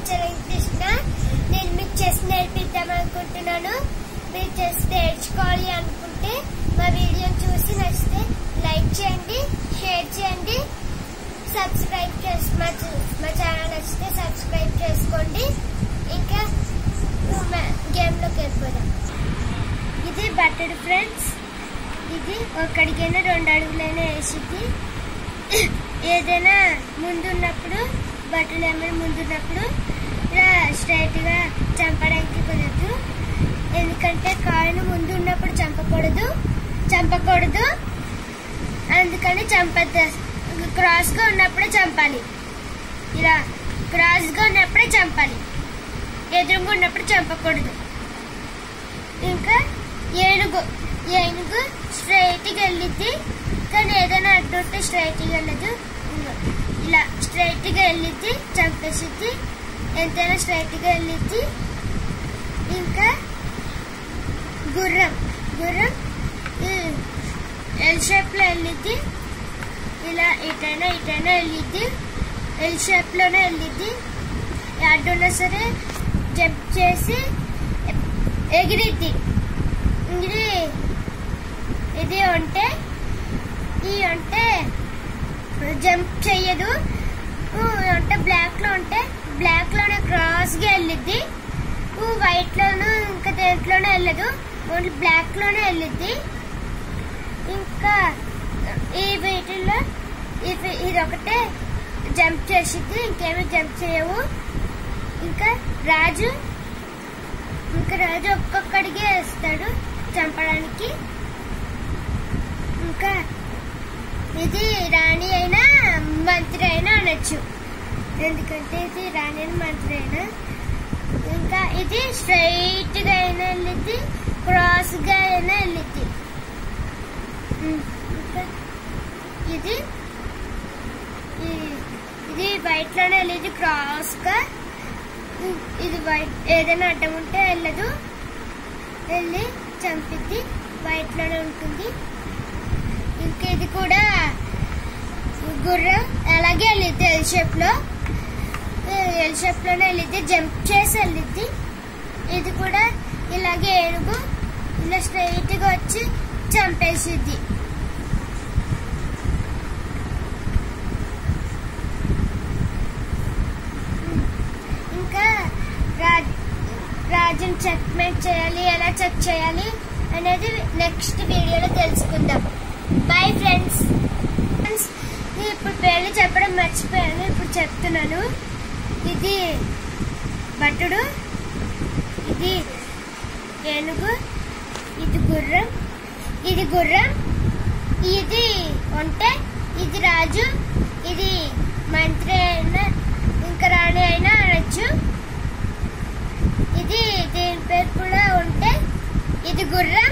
చరణ్ కృష్ణ నేను మీకు చెస్ నేర్పిద్దాం అనుకుంటున్నాను మీరు చెస్ నేర్చుకోవాలి అనుకుంటే మా వీడియోని చూసి నచ్చితే లైక్ చేయండి షేర్ చేయండి సబ్స్క్రైబ్ చేసి మా చూ- మా ఛానల్ నచ్చితే సబ్స్క్రైబ్ చేసుకోండి ఇంకా గేమ్ లోకి వెళ్ళిపోదాం ఇది బట్టడు ఫ్రెండ్స్ ఇది ఒక్కడికైనా రెండు అడుగులైనా వేసిద్ది ఏదైనా ముందున్నప్పుడు బట్టలు ఏమైనా ముందున్నప్పుడు ఇలా స్ట్రైట్ గా చంపడానికి కుదరదు ఎందుకంటే కాయిన్ ముందు ఉన్నప్పుడు చంపకూడదు చంపకూడదు అందుకని చంపద్దు క్రాస్ గా ఉన్నప్పుడే చంపాలి ఇలా క్రాస్ గా ఉన్నప్పుడే చంపాలి ఎదురుగా ఉన్నప్పుడు చంపకూడదు ఇంకా ఏనుగు ఏనుగు స్ట్రైట్ గా వెళ్ళిద్ది కానీ ఏదైనా అడ్డుంటే స్ట్రైట్ గా వెళ్ళదు ఇదిగో, ఇలా స్ట్రైట్ గా వెళ్ళిద్ది చంపేసిద్ది ఎంతైనా స్ట్రైట్ గా వెళ్ళిద్ది ఇంకా గుర్రం గుర్రం ఎల్ షేప్ లో వెళ్ళిద్ది ఇలా ఇటైనా ఇటైనా వెళ్ళిద్ది ఎల్ షేప్ లోనే వెళ్ళిద్ది అడ్డున్నా సరే జంప్ చేసి ఎగిరిద్ది ఇది ఇది ఉంటే ఈ ఉంటే జంప్ చెయ్యదు ఊ, అంటే బ్లాక్ లో ఉంటే బ్లాక్ లోనే క్రాస్ గా వెళ్ళిద్ది వైట్ లోను ఇంకా దేంట్లోనే వెళ్ళదు ఓన్లీ బ్లాక్ లోనే వెళ్ళిద్ది ఇంకా ఈ వీటిల్లో ఇది ఇది ఒకటే జంప్ చేసిద్ది ఇంకేమి జంప్ చేయవు ఇంకా రాజు ఇంకా రాజు ఒక్కొక్కడికే వేస్తాడు చంపడానికి ఇంకా ఇది రాణి అయినా మంత్రి అయినా అనొచ్చు ఎందుకంటే ఇది రాణి అయినా మంత్రి అయినా ఇంకా ఇది స్ట్రైట్ గా అయినా వెళ్ళిద్ది క్రాస్ గా అయినా వెళ్ళిద్ది ఉమ్, ఇంకా ఇది ఈ- ఇది వైట్ లోనే వెళ్ళేది క్రాస్ గా ఉమ్, ఇది వైట్ ఏదైనా అడ్డం ఉంటే వెళ్ళదు వెళ్ళి చంపిద్ది వైట్ లోనే ఉంటుంది ఇంకా ఇది కూడా గుర్రం అలాగే వెళ్ళిద్ది ఎల్ షేప్ లో ఎల్ షేప్ లోనే వెళ్ళిద్ది జంప్ చేసి వెళ్ళిద్ది ఇది కూడా ఇలాగే ఏనుగు ఇలా స్ట్రైట్ గా వచ్చి చంపేసిద్ది ఇంకా రాజ్ రాజుని చెక్మేట్ చేయాలి ఎలా చెక్ చేయాలి అనేది నెక్స్ట్ వీడియోలో తెలుసుకుందాం బాయ్ ఫ్రెండ్స్ ఫ్రెండ్స్ నేను ఇప్పుడు పేర్లు చెప్పడం మర్చిపోయాను ఇప్పుడు చెప్తున్నాను ఇది భటుడు ఇది ఏనుగు ఇది గుర్రం ఇది గుర్రం ఇది ఒంటె ఇది రాజు ఇది మంత్రి అయినా ఇంకా రాణి అయినా అనొచ్చు ఇది దీని పేరు కూడా ఉంటే ఇది గుర్రం